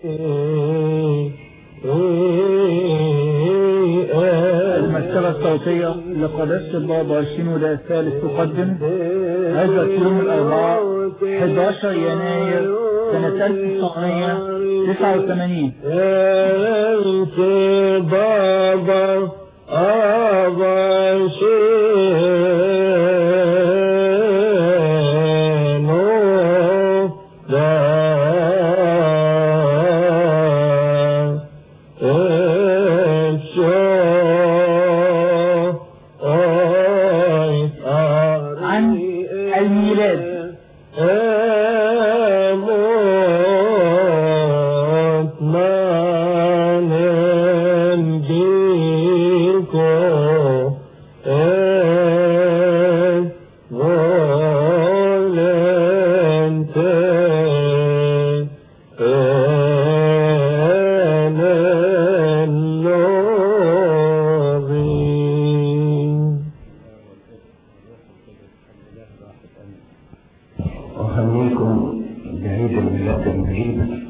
المكتبة الصوتية لقداسة البابا الشنودة الثالث تقدم هذا في يوم الأربعاء 11 يناير سنة 1989 أنت بابا أبا شنو عن الميلاد أموت من بيكو volente النوبي أهنيكم بعيد الميلاد المجيد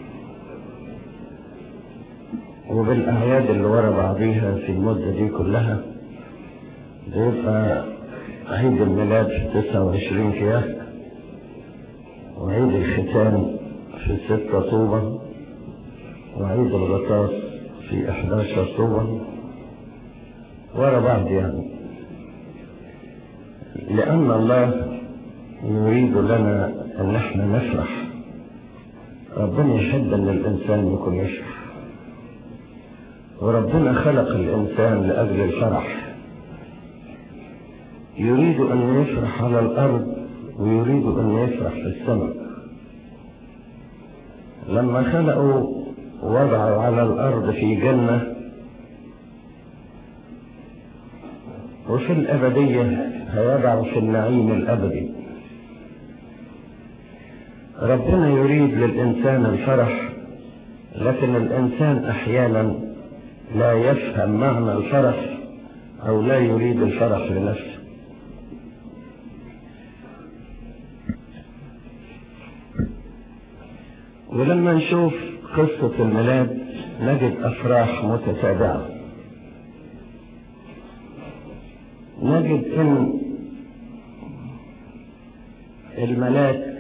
وبالأعياد اللي ورا بعضيها في المدة دي كلها بيبقى عيد الميلاد في 29 كياس وعيد الختان في 6 طوبة وعيد الغطاس في 11 طوبة ورا بعض يعني لأن الله يريد لنا ان احنا نفرح ربنا يحب ان الانسان يكون يفرح وربنا خلق الانسان لاجل الفرح يريد ان يفرح على الارض ويريد ان يفرح في السماء لما خلقوا وضعوا على الارض في جنه وفي الابديه هيضعوا في النعيم الابدي ربنا يريد للإنسان الفرح لكن الإنسان أحيانا لا يفهم معنى الفرح أو لا يريد الفرح لنفسه ولما نشوف قصة الميلاد نجد أفراح متتابعة نجد أن الملاك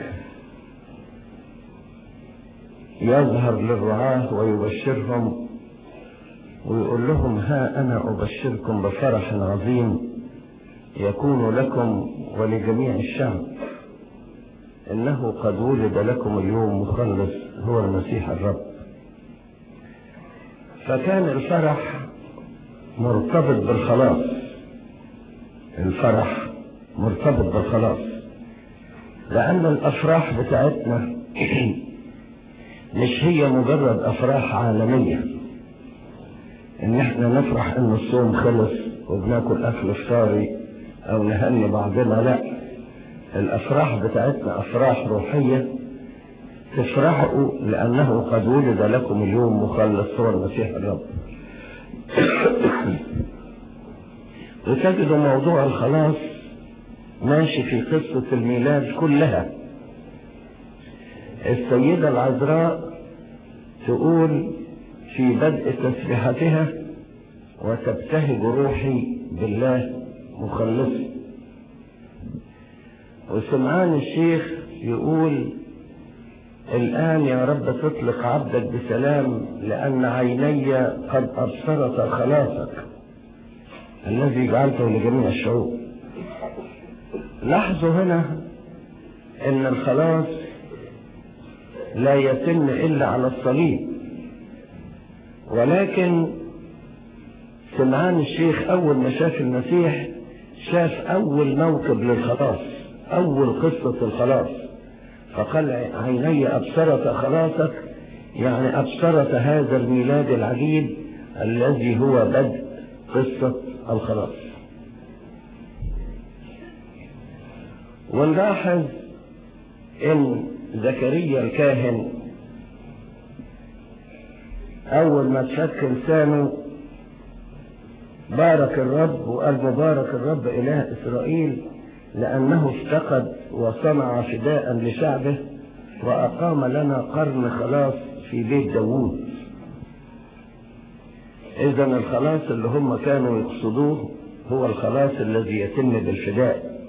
يظهر للرعاة ويبشرهم ويقول لهم ها أنا أبشركم بفرح عظيم يكون لكم ولجميع الشعب إنه قد ولد لكم اليوم مخلص هو المسيح الرب فكان الفرح مرتبط بالخلاص الفرح مرتبط بالخلاص لأن الأفراح بتاعتنا مش هي مجرد افراح عالمية ان احنا نفرح ان الصوم خلص وبناكل اكل فطاري او نهني بعضنا لا الافراح بتاعتنا افراح روحية تفرحوا لانه قد ولد لكم اليوم مخلص هو المسيح الرب وتجدوا موضوع الخلاص ماشي في قصة الميلاد كلها السيدة العذراء تقول في بدء تسبيحتها وتبتهج روحي بالله مخلصي وسمعان الشيخ يقول الآن يا رب تطلق عبدك بسلام لأن عيني قد أبصرت خلاصك الذي جعلته لجميع الشعوب لاحظوا هنا ان الخلاص لا يتم إلا على الصليب ولكن سمعان الشيخ أول ما شاف المسيح شاف أول موكب للخلاص أول قصة الخلاص فقال عيني أبصرت خلاصك يعني أبصرت هذا الميلاد العجيب الذي هو بدء قصة الخلاص ونلاحظ ان زكريا الكاهن اول ما تفك لسانه بارك الرب وقال مبارك الرب اله اسرائيل لانه افتقد وصنع فداء لشعبه واقام لنا قرن خلاص في بيت داوود إذا الخلاص اللي هم كانوا يقصدوه هو الخلاص الذي يتم بالفداء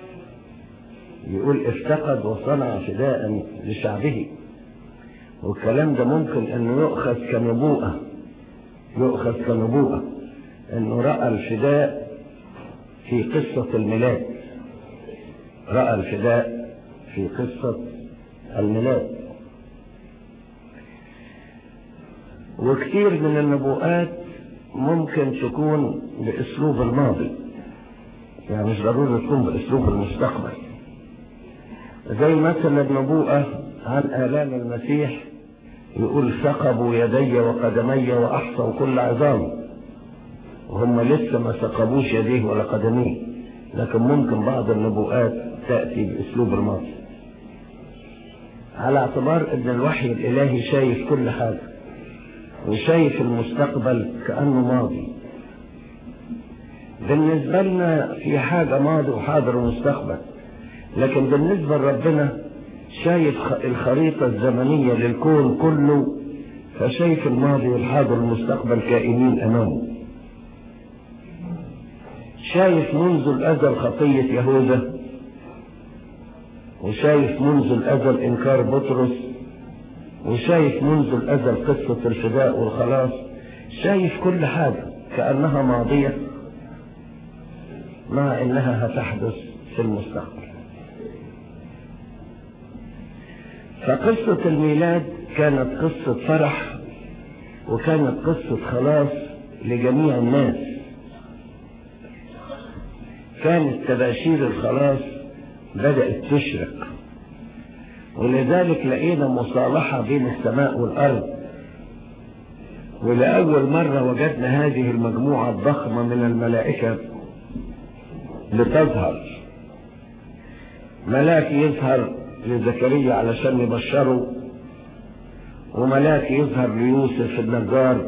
يقول افتقد وصنع فداء لشعبه والكلام ده ممكن انه يؤخذ كنبوءة يؤخذ كنبوءة انه رأى الفداء في قصة الميلاد رأى الفداء في قصة الميلاد وكثير من النبوءات ممكن تكون باسلوب الماضي يعني مش ضروري تكون باسلوب المستقبل زي مثلا نبوءة عن آلام المسيح يقول ثقبوا يدي وقدمي وأحصوا كل عظام وهم لسه ما ثقبوش يديه ولا قدميه لكن ممكن بعض النبوءات تأتي بأسلوب الماضي على اعتبار ان الوحي الالهي شايف كل حاجة وشايف المستقبل كأنه ماضي بالنسبة لنا في حاجة ماضي وحاضر ومستقبل لكن بالنسبة لربنا شايف الخريطة الزمنية للكون كله فشايف الماضي والحاضر والمستقبل كائنين أمامه شايف منذ الأزل خطية يهوذا وشايف منذ الأزل إنكار بطرس وشايف منذ الأزل قصة الفداء والخلاص شايف كل حاجة كأنها ماضية مع إنها هتحدث في المستقبل فقصة الميلاد كانت قصة فرح وكانت قصة خلاص لجميع الناس كانت تباشير الخلاص بدأت تشرق ولذلك لقينا مصالحة بين السماء والأرض ولأول مرة وجدنا هذه المجموعة الضخمة من الملائكة لتظهر ملاك يظهر لزكريا علشان يبشره وملاك يظهر ليوسف النجار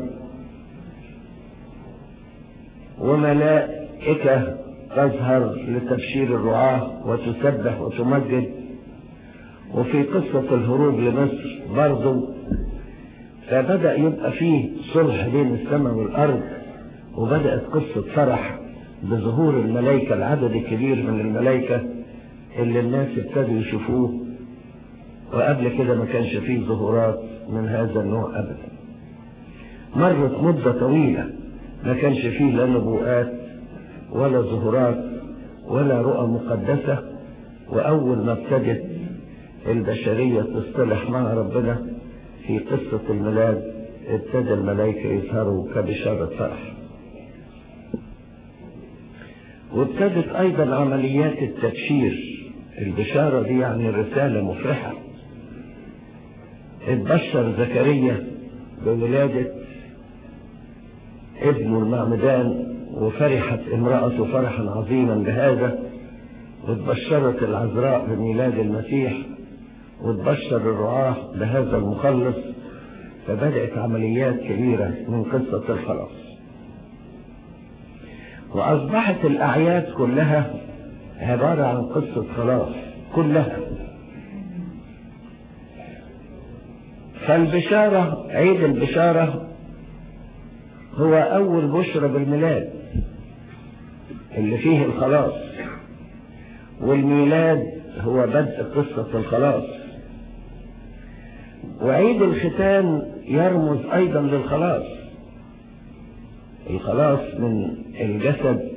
وملائكة تظهر لتبشير الرعاة وتسبح وتمجد وفي قصة الهروب لمصر برضو فبدأ يبقى فيه صلح بين السماء والأرض وبدأت قصة فرح بظهور الملائكة العدد الكبير من الملائكة اللي الناس ابتدوا يشوفوه وقبل كده ما كانش فيه ظهورات من هذا النوع أبدا مرت مدة طويلة ما كانش فيه لا نبوءات ولا ظهورات ولا رؤى مقدسة وأول ما ابتدت البشرية تصطلح مع ربنا في قصة الميلاد ابتدى الملائكة يظهروا كبشارة فرح وابتدت أيضا عمليات التبشير البشارة دي يعني رسالة مفرحة اتبشر زكريا بولادة ابنه المعمدان وفرحت امرأته فرحا عظيما بهذا وتبشرت العذراء بميلاد المسيح وتبشر الرعاة بهذا المخلص فبدأت عمليات كبيرة من قصة الخلاص وأصبحت الأعياد كلها عبارة عن قصة خلاص كلها فالبشارة عيد البشارة هو أول بشرى بالميلاد اللي فيه الخلاص والميلاد هو بدء قصة الخلاص وعيد الختان يرمز أيضا للخلاص الخلاص من الجسد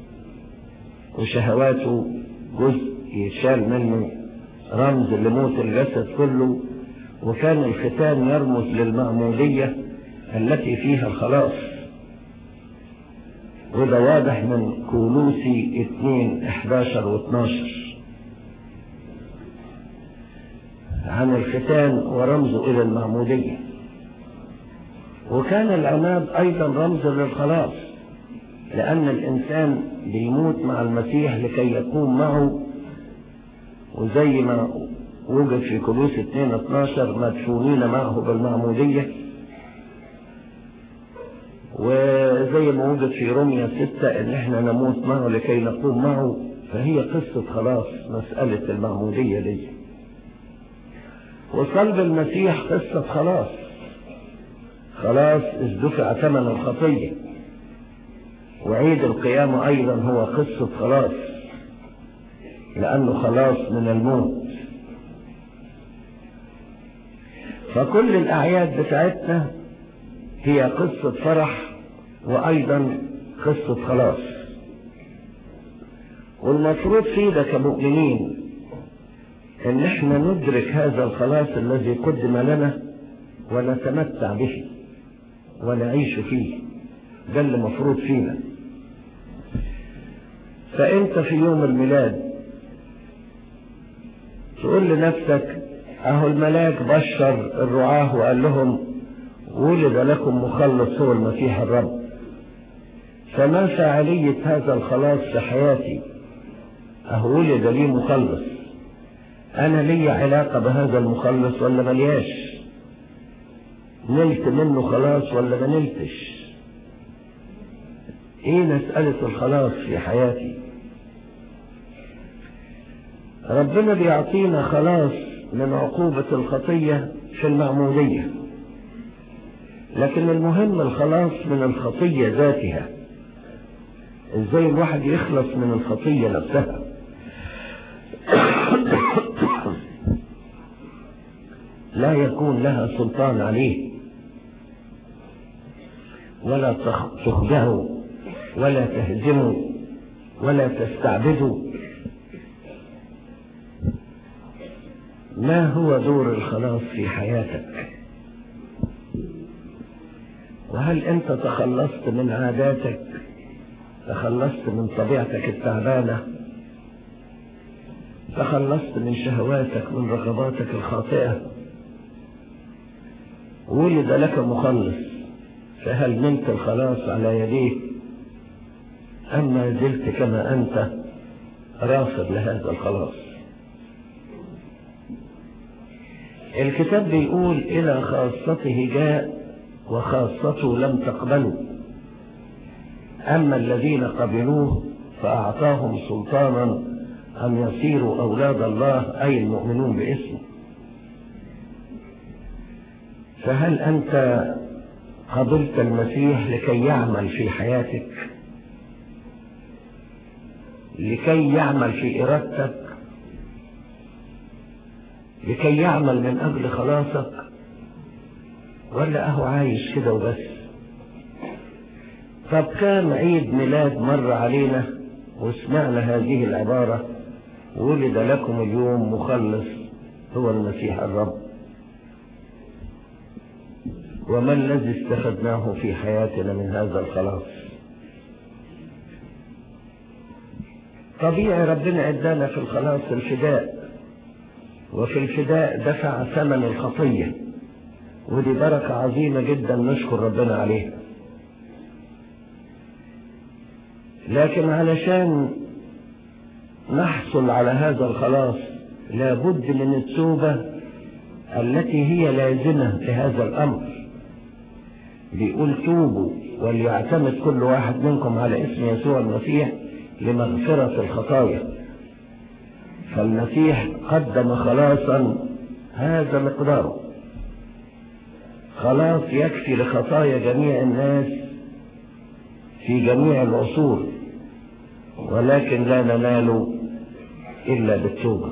وشهواته جزء يشال منه رمز لموت الجسد كله وكان الختان يرمز للمعمودية التي فيها الخلاص وده واضح من كولوسي 2 11 و 12 عن الختان ورمزه إلى المعمودية وكان العماد أيضا رمز للخلاص لأن الإنسان بيموت مع المسيح لكي يقوم معه وزي ما وجد في كلوس 2 12 مدفونين معه بالمعمودية وزي ما وجد في روميا 6 ان احنا نموت معه لكي نقوم معه فهي قصة خلاص مسألة المعمودية دي وصلب المسيح قصة خلاص خلاص إذ دفع ثمن الخطية وعيد القيامة أيضا هو قصة خلاص لأنه خلاص من الموت فكل الأعياد بتاعتنا هي قصة فرح وأيضا قصة خلاص والمفروض فينا كمؤمنين ان احنا ندرك هذا الخلاص الذي قدم لنا ونتمتع به ونعيش فيه ده اللي مفروض فينا فانت في يوم الميلاد تقول لنفسك اهو الملاك بشر الرعاه وقال لهم ولد لكم مخلص هو المسيح الرب فما فاعلية هذا الخلاص في حياتي اهو ولد لي مخلص انا لي علاقة بهذا المخلص ولا ملياش نلت منه خلاص ولا ما نلتش ايه مسألة الخلاص في حياتي ربنا بيعطينا خلاص من عقوبة الخطية في المعمودية لكن المهم الخلاص من الخطية ذاتها ازاي الواحد يخلص من الخطية نفسها لا يكون لها سلطان عليه ولا تخدعه ولا تهزمه ولا تستعبده ما هو دور الخلاص في حياتك وهل انت تخلصت من عاداتك تخلصت من طبيعتك التعبانة تخلصت من شهواتك من رغباتك الخاطئة ولد لك مخلص فهل نلت الخلاص على يديه أم ما زلت كما أنت رافض لهذا الخلاص الكتاب بيقول إلى خاصته جاء وخاصته لم تقبلوا أما الذين قبلوه فأعطاهم سلطانا أن يصيروا أولاد الله أي المؤمنون باسمه فهل أنت قبلت المسيح لكي يعمل في حياتك لكي يعمل في إرادتك لكي يعمل من أجل خلاصك ولا أهو عايش كده وبس طب كان عيد ميلاد مر علينا وسمعنا هذه العبارة ولد لكم اليوم مخلص هو المسيح الرب وما الذي استفدناه في حياتنا من هذا الخلاص طبيعي ربنا ادانا في الخلاص الفداء وفي الفداء دفع ثمن الخطية ودي بركة عظيمة جدا نشكر ربنا عليها لكن علشان نحصل على هذا الخلاص لابد من التوبة التي هي لازمة لهذا الأمر بيقول توبوا وليعتمد كل واحد منكم على اسم يسوع المسيح لمغفرة الخطايا فالمسيح قدم خلاصا هذا مقداره خلاص يكفي لخطايا جميع الناس في جميع العصور ولكن لا ننال إلا بالتوبة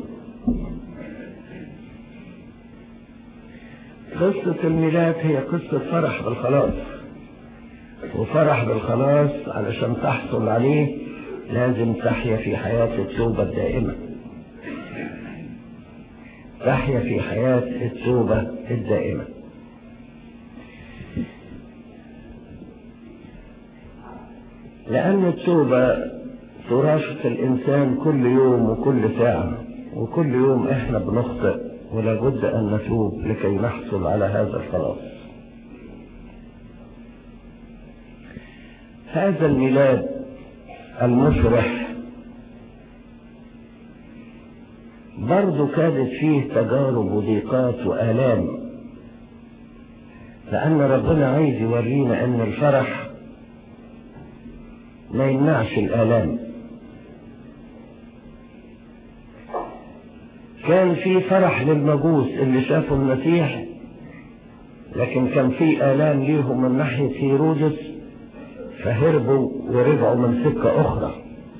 قصة الميلاد هي قصة فرح بالخلاص وفرح بالخلاص علشان تحصل عليه لازم تحيا في حياة التوبة الدائمة تحيا في حياة التوبة الدائمة لأن التوبة ترافق الإنسان كل يوم وكل ساعة وكل يوم إحنا بنخطئ ولا بد أن نتوب لكي نحصل على هذا الخلاص هذا الميلاد المفرح برضو كانت فيه تجارب وضيقات وآلام لأن ربنا عايز يورينا أن الفرح ما يمنعش الآلام كان في فرح للمجوس اللي شافوا المسيح لكن كان في آلام ليهم من ناحية هيرودس فهربوا ورجعوا من سكة أخرى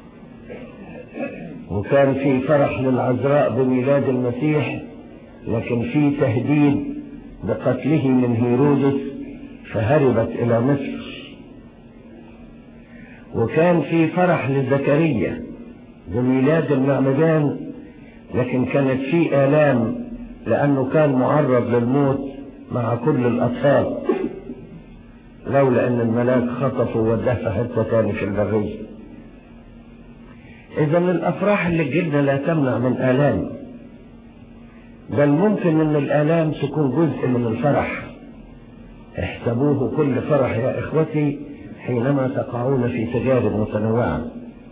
وكان في فرح للعذراء بميلاد المسيح لكن في تهديد بقتله من هيرودس فهربت إلى مصر وكان في فرح لزكريا بميلاد المعمدان لكن كانت في آلام لأنه كان معرض للموت مع كل الأطفال لولا أن الملاك خطفه ووداه في حتة تاني في البرية إذا الأفراح اللي تجيلنا لا تمنع من آلام بل ممكن أن الآلام تكون جزء من الفرح احسبوه كل فرح يا إخوتي حينما تقعون في تجارب متنوعة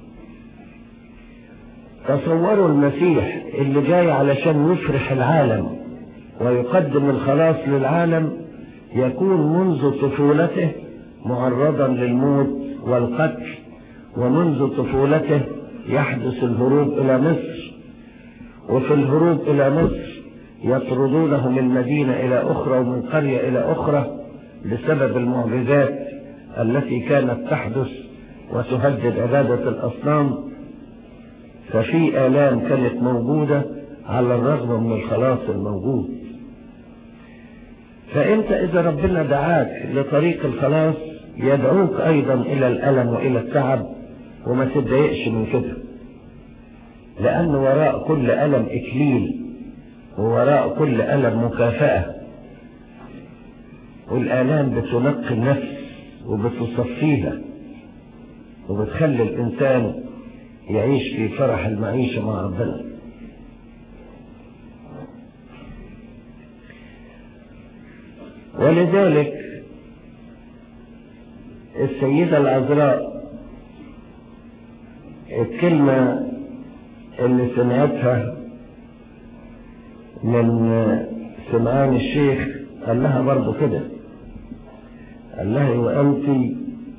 تصوروا المسيح اللي جاي علشان يفرح العالم ويقدم الخلاص للعالم يكون منذ طفولته معرضا للموت والقتل ومنذ طفولته يحدث الهروب إلى مصر وفي الهروب إلى مصر يطردونه من مدينة إلى أخرى ومن قرية إلى أخرى بسبب المعجزات التي كانت تحدث وتهدد عبادة الأصنام ففي آلام كانت موجودة على الرغم من الخلاص الموجود فأنت إذا ربنا دعاك لطريق الخلاص يدعوك أيضا إلى الألم وإلى التعب وما تتضايقش من كده لأن وراء كل ألم إكليل ووراء كل ألم مكافأة والآلام بتنقي النفس وبتصفيها وبتخلي الإنسان يعيش في فرح المعيشة مع ربنا ولذلك السيدة العذراء الكلمة اللي سمعتها من سمعان الشيخ قال لها برضو كده قال لها وأنت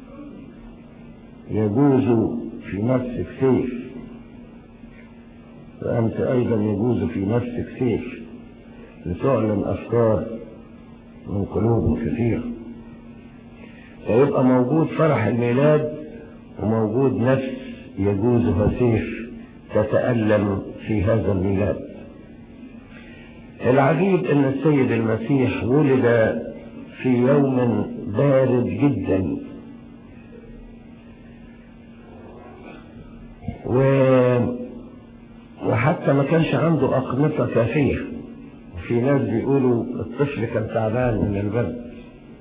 يجوز في نفسك سيف وأنت أيضا يجوز في نفسك سيف لتعلن أفكار من قلوب كثيرة فيبقى موجود فرح الميلاد وموجود نفس يجوزها سيف تتألم في هذا الميلاد العجيب ان السيد المسيح ولد في يوم بارد جدا و وحتى ما كانش عنده أقمصة كافية في ناس بيقولوا الطفل كان تعبان من البرد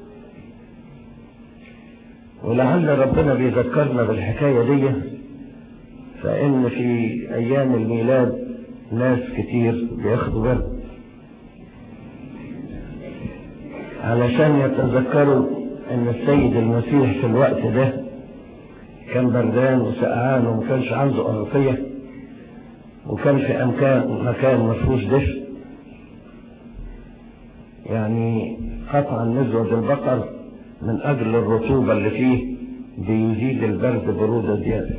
ولعل ربنا بيذكرنا بالحكاية دي فإن في أيام الميلاد ناس كتير بياخدوا برد علشان يتذكروا ان السيد المسيح في الوقت ده كان بردان وسقعان وما كانش عنده أغطية وكان في أمكان مكان ما فيهوش دفء يعني قطعا نزوة البقر من أجل الرطوبة اللي فيه بيزيد البرد برودة زيادة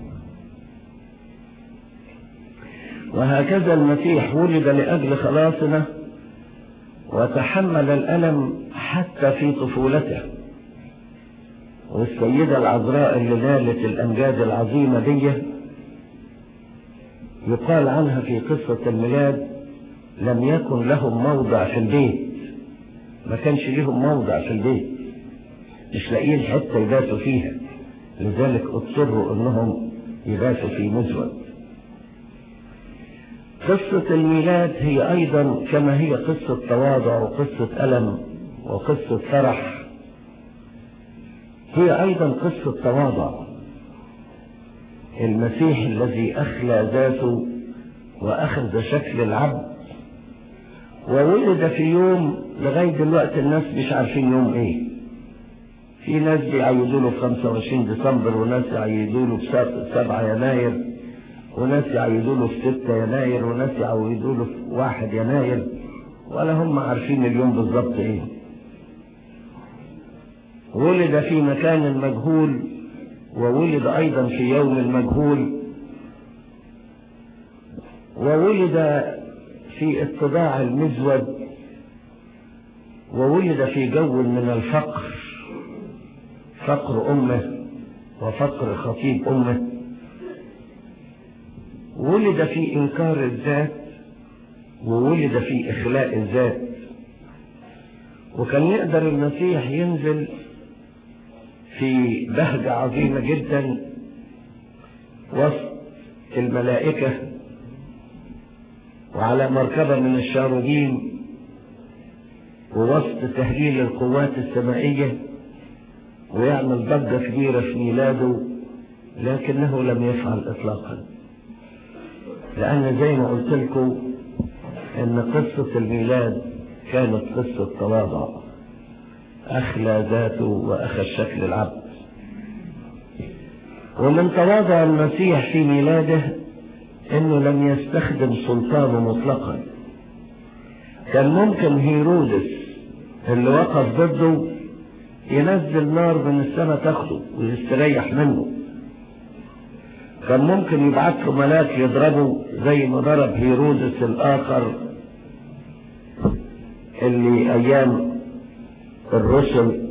وهكذا المسيح ولد لأجل خلاصنا وتحمل الألم حتى في طفولته والسيدة العذراء اللي نالت الأمجاد العظيمة دي يقال عنها في قصة الميلاد لم يكن لهم موضع في البيت ما كانش لهم موضع في البيت مش لاقيين حتة يباتوا فيها لذلك اضطروا انهم يباتوا في مزود قصة الميلاد هي ايضا كما هي قصة تواضع وقصة ألم وقصة فرح هي ايضا قصة تواضع المسيح الذي اخلى ذاته واخذ شكل العبد وولد في يوم لغاية دلوقتي الناس مش عارفين يوم ايه في ناس بيعيدوا له في 25 ديسمبر وناس يعيدوا له في 7 يناير وناس يعيدوا له في 6 يناير وناس يعيدوا له في 1 يناير ولا هم عارفين اليوم بالظبط ايه ولد في مكان مجهول وولد ايضا في يوم مجهول وولد في اتباع المزود وولد في جو من الفقر فقر أمه وفقر خطيب أمه ولد في إنكار الذات وولد في إخلاء الذات وكان يقدر المسيح ينزل في بهجة عظيمة جدا وسط الملائكة وعلى مركبة من الشاروبين ووسط تهليل القوات السمائية ويعمل ضجة كبيرة في ميلاده لكنه لم يفعل إطلاقا لأن زي ما قلت لكم إن قصة الميلاد كانت قصة تواضع أخلى ذاته وأخذ شكل العبد ومن تواضع المسيح في ميلاده انه لم يستخدم سلطانه مطلقا كان ممكن هيرودس اللي وقف ضده ينزل نار من السماء تاخده ويستريح منه كان ممكن يبعت له ملاك يضربه زي ما ضرب هيرودس الاخر اللي ايام الرسل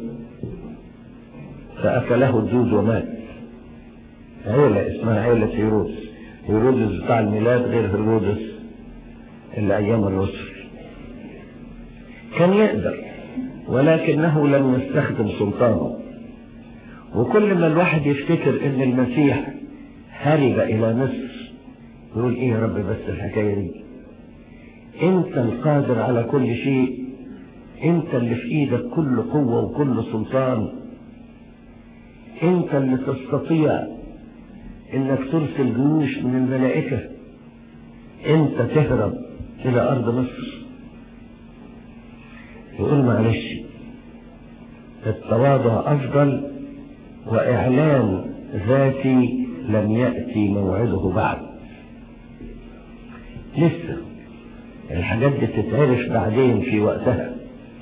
فاكله الدود ومات عيلة اسمها عيلة هيرودس هيرودس بتاع الميلاد غير هيرودس اللي ايام الرسل كان يقدر ولكنه لم يستخدم سلطانه وكل ما الواحد يفتكر ان المسيح هرب الى مصر يقول ايه يا رب بس الحكايه دي انت القادر على كل شيء انت اللي في ايدك كل قوه وكل سلطان انت اللي تستطيع انك ترسل جيوش من الملائكه انت تهرب الى ارض مصر يقول معلش التواضع افضل واعلان ذاتي لم ياتي موعده بعد لسه الحاجات دي تتعرف بعدين في وقتها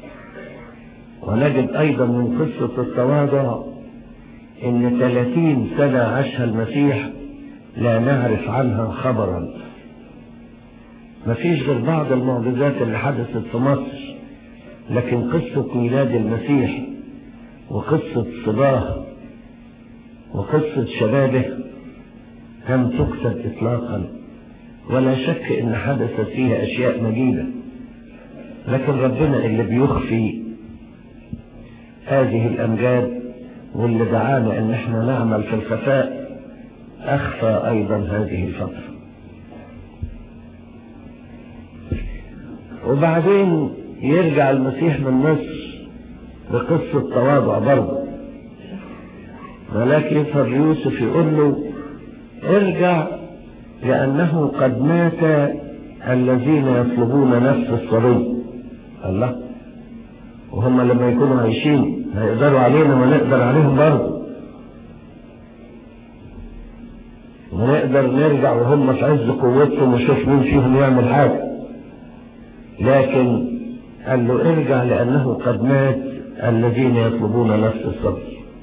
ونجد ايضا من قصه التواضع ان ثلاثين سنة عاشها المسيح لا نعرف عنها خبرا ما فيش غير بعض المعجزات اللي حدثت في مصر لكن قصة ميلاد المسيح وقصة صباه وقصة شبابه لم تكتب اطلاقا ولا شك ان حدثت فيها اشياء مجيدة لكن ربنا اللي بيخفي هذه الامجاد واللي دعانا ان احنا نعمل في الخفاء اخفى ايضا هذه الفترة وبعدين يرجع المسيح من مصر بقصة تواضع برضه ولكن يظهر يوسف يقول له ارجع لأنه قد مات الذين يطلبون نفس الصبي الله وهم لما يكونوا عايشين هيقدروا علينا ونقدر عليهم برضه ونقدر نرجع وهم في عز قوتهم ونشوف مين فيهم يعمل حاجة لكن قال له ارجع لأنه قد مات الذين يطلبون نفس الصبر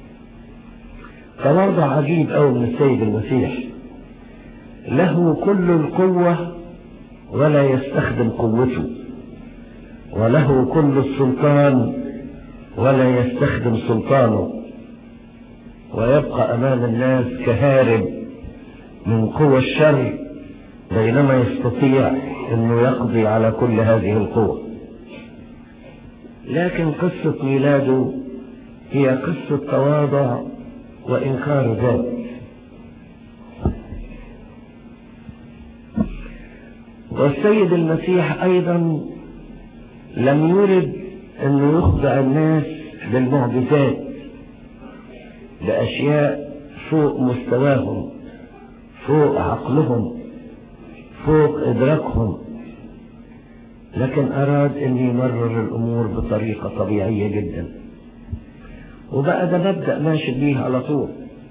تواضع عجيب أوي من السيد المسيح له كل القوة ولا يستخدم قوته وله كل السلطان ولا يستخدم سلطانه ويبقى أمام الناس كهارب من قوى الشر بينما يستطيع أنه يقضي على كل هذه القوة لكن قصة ميلاده هي قصة تواضع وإنكار ذات والسيد المسيح أيضا لم يرد أنه يخضع الناس بالمعجزات بأشياء فوق مستواهم فوق عقلهم فوق إدراكهم لكن أراد أن يمرر الأمور بطريقة طبيعية جدا وبقى ده مبدأ ماشي بيه على طول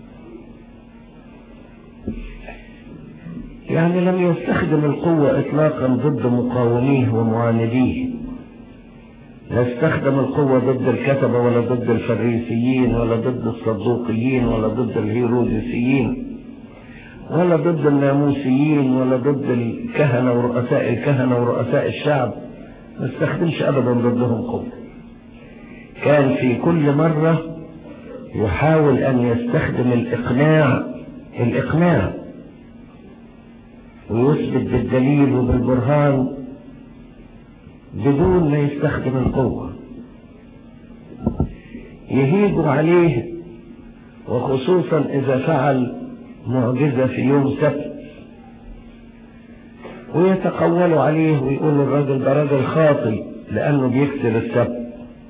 يعني لم يستخدم القوة إطلاقا ضد مقاوميه ومعانديه لا استخدم القوة ضد الكتبة ولا ضد الفريسيين ولا ضد الصدوقيين ولا ضد الهيروديسيين ولا ضد الناموسيين ولا ضد الكهنة ورؤساء الكهنة ورؤساء الشعب ما استخدمش أبدا ضدهم قوة كان في كل مرة يحاول أن يستخدم الإقناع الإقناع ويثبت بالدليل وبالبرهان بدون ما يستخدم القوة يهيجوا عليه وخصوصا إذا فعل معجزة في يوم سبت ويتقولوا عليه ويقولوا الراجل ده راجل خاطي لأنه بيكسر السبت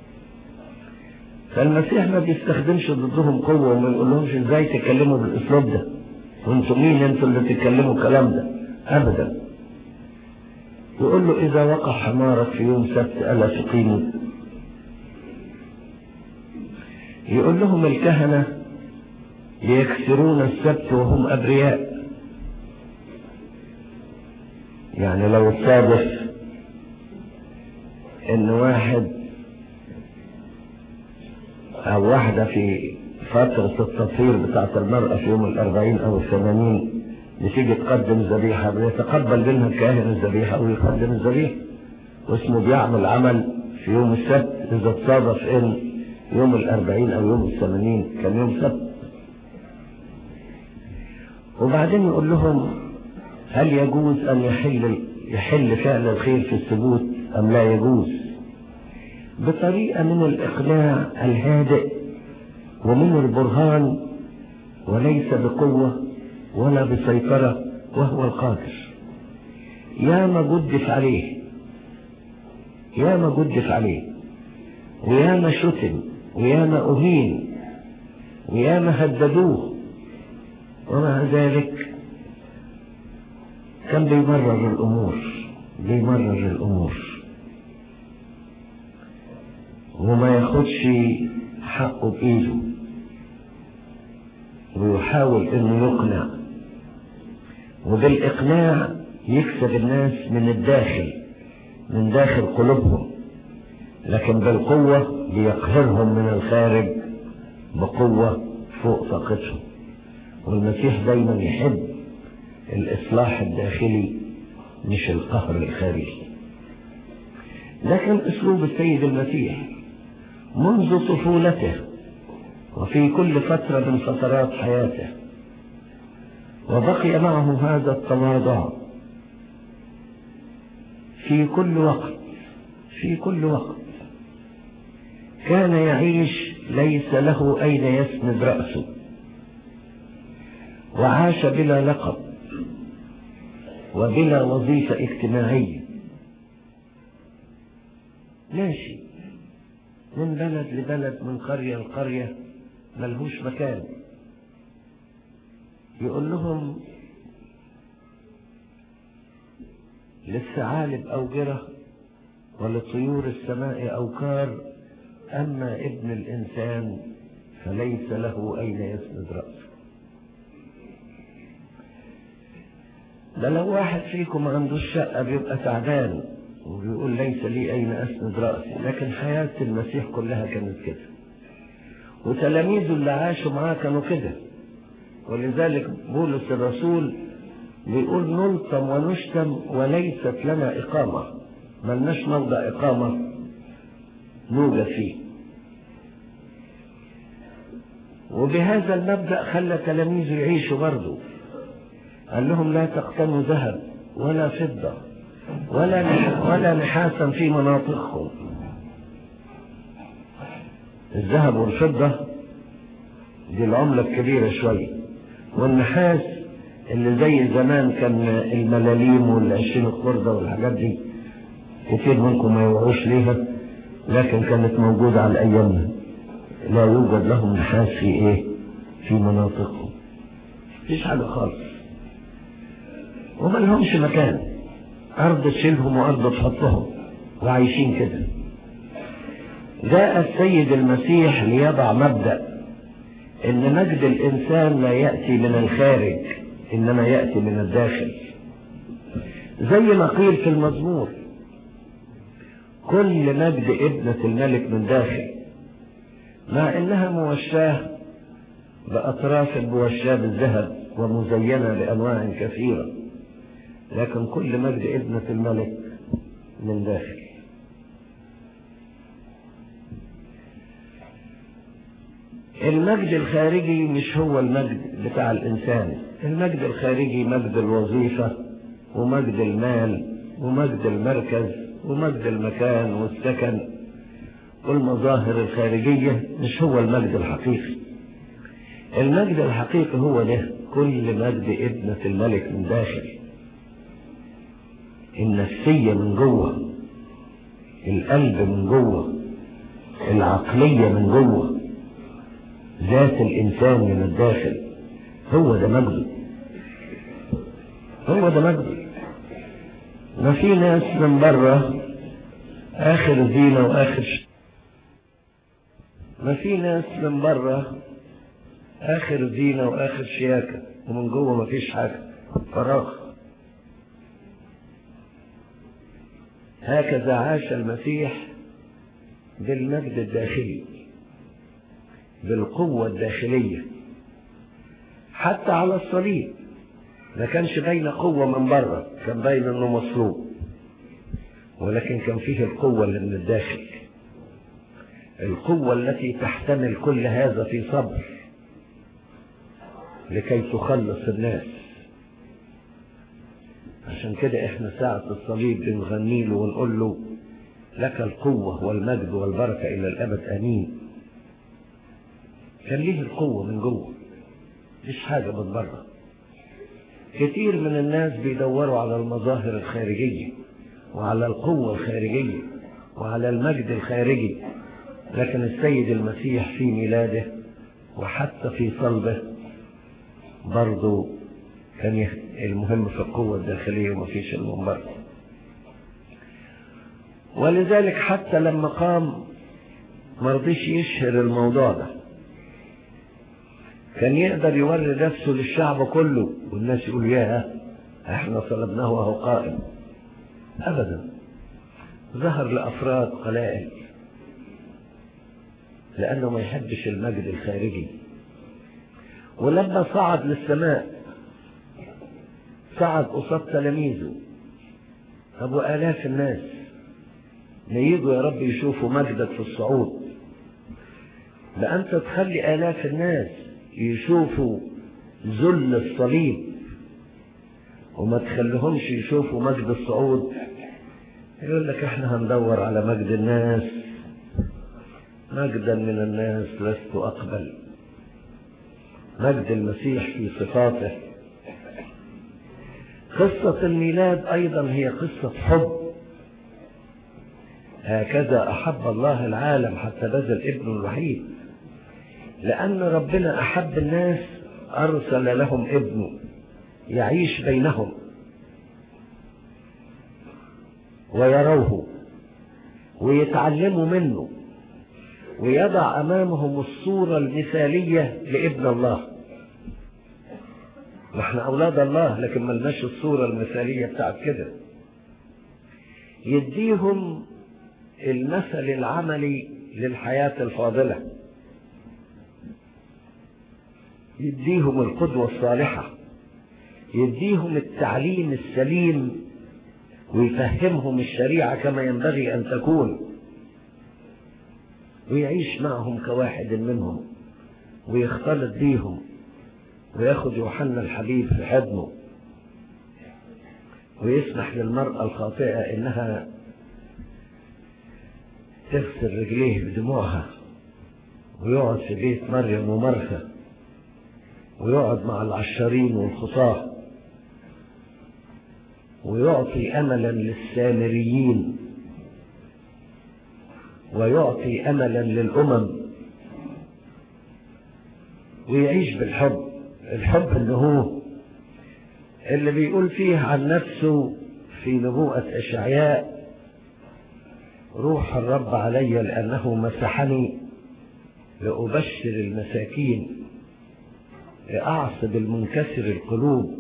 فالمسيح ما بيستخدمش ضدهم قوة وما يقولهمش ازاي تكلموا بالاسلوب ده وانتم مين انتوا اللي تتكلموا الكلام ده ابدا يقول له اذا وقع حمارك في يوم سبت الا تقيموا يقول لهم الكهنة يكسرون السبت وهم ابرياء يعني لو تصادف ان واحد او واحدة في فترة التطهير بتاعت المرأة في يوم الاربعين او الثمانين بتيجي تقدم ذبيحة بيتقبل منها الكاهن الذبيحة ويقدم الذبيحة واسمه بيعمل عمل في يوم السبت اذا تصادف ان يوم الاربعين او يوم الثمانين كان يوم سبت وبعدين يقول لهم هل يجوز ان يحل يحل فعل الخير في الثبوت ام لا يجوز بطريقة من الإقناع الهادئ ومن البرهان وليس بقوة ولا بسيطرة وهو القادر يا ما جدف عليه يا ما جدف عليه ويا ما شتم ويا ما أهين ويا ما هددوه ومع ذلك كان بيمرر الأمور بيمرر الأمور وما ياخدش حقه بإيده ويحاول انه يقنع وبالإقناع يكسب الناس من الداخل من داخل قلوبهم لكن بالقوة ليقهرهم من الخارج بقوة فوق طاقتهم والمسيح دايما يحب الإصلاح الداخلي مش القهر الخارجي لكن أسلوب السيد المسيح منذ طفولته وفي كل فترة من فترات حياته وبقي معه هذا التواضع في كل وقت في كل وقت كان يعيش ليس له أين يسند رأسه وعاش بلا لقب وبلا وظيفة اجتماعية ماشي من بلد لبلد من قرية لقرية ملهوش مكان يقول لهم للثعالب أوجرة ولطيور السماء أوكار أما ابن الإنسان فليس له أين يسند رأسه ده لو واحد فيكم عنده الشقة بيبقى تعبان وبيقول ليس لي أين أسند رأسي لكن حياة المسيح كلها كانت كده وتلاميذه اللي عاشوا معاه كانوا كده ولذلك بولس الرسول بيقول نلطم ونشتم وليست لنا إقامة ملناش موضع إقامة نوجد فيه وبهذا المبدأ خلى تلاميذه يعيشوا برضه قال لهم لا تقتنوا ذهب ولا فضة ولا ولا نحاسا في مناطقكم الذهب والفضة دي العملة الكبيرة شوية والنحاس اللي زي زمان كان الملاليم والعشرين الخردة والحاجات دي كتير منكم ما يوعوش ليها لكن كانت موجودة على أيامنا لا يوجد لهم نحاس في إيه في مناطقهم مفيش حاجة خالص وما لهمش مكان أرض تشيلهم وأرض تحطهم وعايشين كده جاء السيد المسيح ليضع مبدأ إن مجد الإنسان لا يأتي من الخارج إنما يأتي من الداخل زي ما قيل في المزمور كل مجد ابنة الملك من داخل مع إنها موشاه بأطراف موشاه بالذهب ومزينة بأنواع كثيرة لكن كل مجد ابنة الملك من داخل المجد الخارجي مش هو المجد بتاع الإنسان المجد الخارجي مجد الوظيفة ومجد المال ومجد المركز ومجد المكان والسكن والمظاهر الخارجية مش هو المجد الحقيقي المجد الحقيقي هو ده كل مجد ابنة الملك من داخل النفسية من جوه القلب من جوه العقلية من جوه ذات الإنسان من الداخل هو ده مجده هو ده مجده ما في ناس من بره آخر زينة وآخر ش... ما في ناس من بره آخر زينة وآخر شياكة ومن جوه ما فيش حاجة فراغ هكذا عاش المسيح بالمجد الداخلي بالقوة الداخلية حتى على الصليب ما كانش باين قوة من بره كان باين انه مصلوب ولكن كان فيه القوة اللي من الداخل القوة التي تحتمل كل هذا في صبر لكي تخلص الناس عشان كده احنا ساعة الصليب بنغني له ونقول له لك القوة والمجد والبركة إلى الأبد آمين كان ليه القوة من جوه مش حاجة من بره كتير من الناس بيدوروا على المظاهر الخارجية وعلى القوة الخارجية وعلى المجد الخارجي لكن السيد المسيح في ميلاده وحتى في صلبه برضه كان المهم في القوة الداخلية ومفيش من بره ولذلك حتى لما قام مرضيش يشهر الموضوع ده كان يقدر يوري نفسه للشعب كله والناس يقولوا ياه احنا صلبناه وهو قائم ابدا ظهر لافراد قلائل لانه ما يحبش المجد الخارجي ولما صعد للسماء صعد قصاد تلاميذه طب والاف الناس ما يجوا يا رب يشوفوا مجدك في الصعود ده انت تخلي الاف الناس يشوفوا ذل الصليب وما تخليهمش يشوفوا مجد الصعود يقول لك احنا هندور على مجد الناس مجدا من الناس لست اقبل مجد المسيح في صفاته قصة الميلاد ايضا هي قصة حب هكذا احب الله العالم حتى بذل ابنه الوحيد لأن ربنا أحب الناس أرسل لهم ابنه يعيش بينهم ويروه ويتعلموا منه ويضع أمامهم الصورة المثالية لابن الله نحن أولاد الله لكن ملناش الصورة المثالية بتاعت كده يديهم المثل العملي للحياة الفاضلة يديهم القدوة الصالحة يديهم التعليم السليم ويفهمهم الشريعة كما ينبغي أن تكون ويعيش معهم كواحد منهم ويختلط بيهم وياخد يوحنا الحبيب في حضنه ويسمح للمرأة الخاطئة إنها تغسل رجليه بدموعها ويقعد في بيت مريم ومرثا ويقعد مع العشارين والخطاة ويعطي املا للسامريين ويعطي املا للامم ويعيش بالحب الحب اللي هو اللي بيقول فيه عن نفسه في نبوءة اشعياء روح الرب علي لانه مسحني لابشر المساكين لأعصب المنكسر القلوب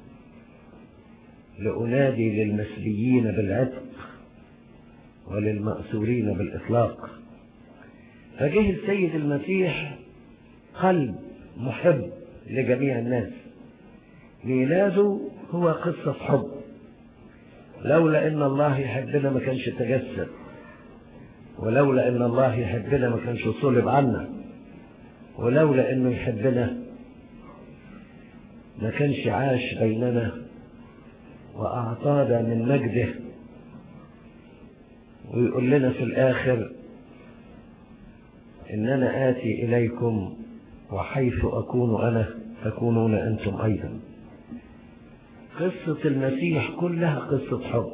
لأنادي للمسليين بالعتق وللمأسورين بالإطلاق فجه السيد المسيح قلب محب لجميع الناس ميلاده هو قصة حب لولا ان الله يحبنا ما كانش تجسد ولولا ان الله يحبنا ما كانش صلب عنا ولولا انه يحبنا ما كانش عاش بيننا واعطانا من مجده ويقول لنا في الاخر اننا اتي اليكم وحيث اكون انا تكونون انتم ايضا قصة المسيح كلها قصة حب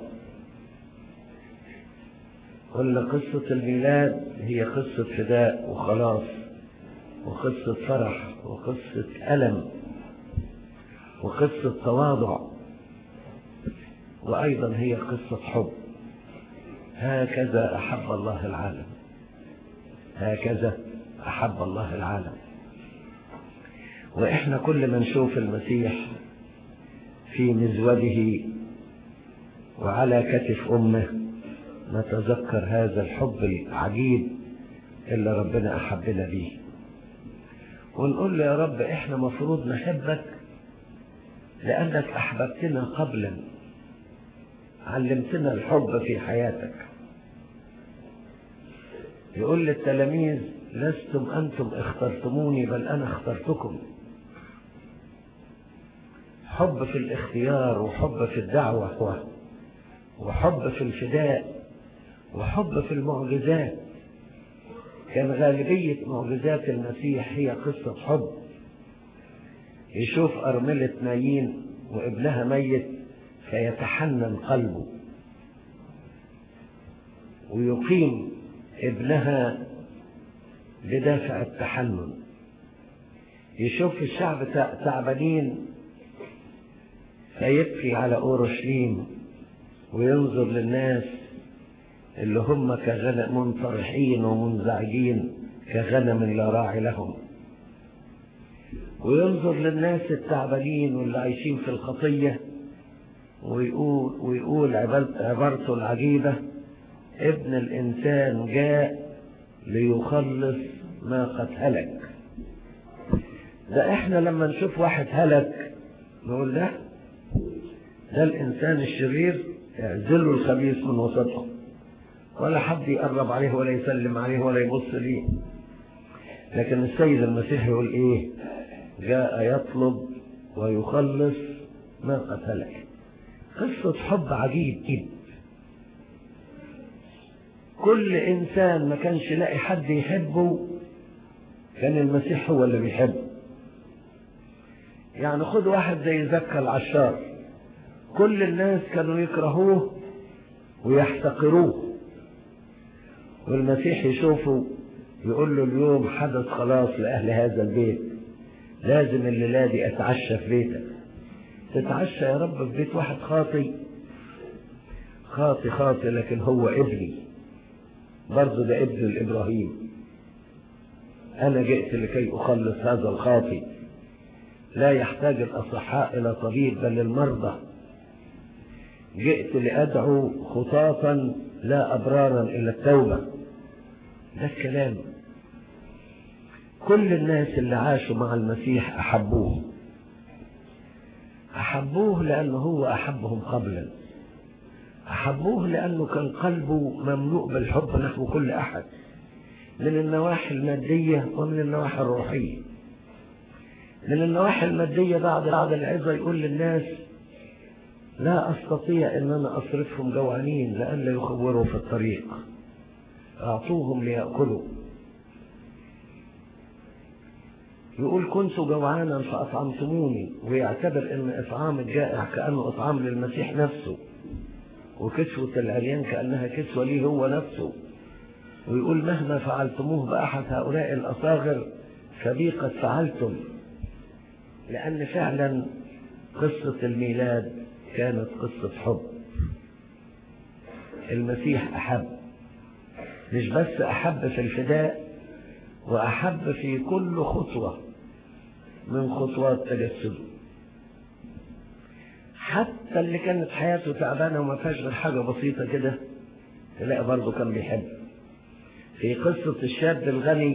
ولا قصة الميلاد هي قصة فداء وخلاص وقصة فرح وقصة ألم وقصة تواضع وأيضا هي قصة حب هكذا أحب الله العالم هكذا أحب الله العالم وإحنا كل ما نشوف المسيح في مزوده وعلى كتف أمه نتذكر هذا الحب العجيب اللي ربنا أحبنا به ونقول له يا رب إحنا مفروض نحبك لأنك أحببتنا قبلا علمتنا الحب في حياتك يقول للتلاميذ لستم أنتم اخترتموني بل أنا اخترتكم حب في الاختيار وحب في الدعوة وحب في الفداء وحب في المعجزات كان غالبية معجزات المسيح هي قصة حب يشوف أرملة نايين وابنها ميت فيتحنن قلبه ويقيم ابنها بدافع التحنن يشوف الشعب تعبانين فيبكي على أورشليم وينظر للناس اللي هم كغنم منطرحين ومنزعجين كغنم لا راعي لهم وينظر للناس التعبانين واللي عايشين في الخطية ويقول, ويقول عبارته العجيبة ابن الإنسان جاء ليخلص ما قد هلك ده احنا لما نشوف واحد هلك نقول له ده الإنسان الشرير اعزلوا الخبيث من وسطهم ولا حد يقرب عليه ولا يسلم عليه ولا يبص ليه لكن السيد المسيح يقول ايه جاء يطلب ويخلص ما قد هلك قصة حب عجيب جدا كل انسان ما كانش يلاقي حد يحبه كان المسيح هو اللي بيحبه يعني خد واحد زي زكا العشار كل الناس كانوا يكرهوه ويحتقروه والمسيح يشوفه يقول له اليوم حدث خلاص لأهل هذا البيت لازم الليلة دي أتعشى في بيتك تتعشى يا رب في بيت واحد خاطي خاطي خاطي لكن هو ابني برضه ده ابن الإبراهيم أنا جئت لكي أخلص هذا الخاطي لا يحتاج الأصحاء إلى طبيب بل المرضى جئت لأدعو خطاطا لا أبرارا إلى التوبة ده الكلام كل الناس اللي عاشوا مع المسيح أحبوه أحبوه لأنه هو أحبهم قبلا أحبوه لأنه كان قلبه مملوء بالحب نحو كل أحد من النواحي المادية ومن النواحي الروحية من النواحي المادية بعد بعد العظة يقول للناس لا أستطيع أن أنا أصرفهم جوعانين لئلا يخوروا في الطريق أعطوهم ليأكلوا يقول كنت جوعانا فأطعمتموني ويعتبر أن إطعام الجائع كأنه إطعام للمسيح نفسه وكسوة العريان كأنها كسوة ليه هو نفسه ويقول مهما فعلتموه بأحد هؤلاء الأصاغر فبي قد فعلتم لأن فعلا قصة الميلاد كانت قصة حب المسيح أحب مش بس أحب في الفداء وأحب في كل خطوة من خطوات تجسده حتى اللي كانت حياته تعبانة وما فيهاش غير حاجة بسيطة كده تلاقي برضه كان بيحب في قصة الشاب الغني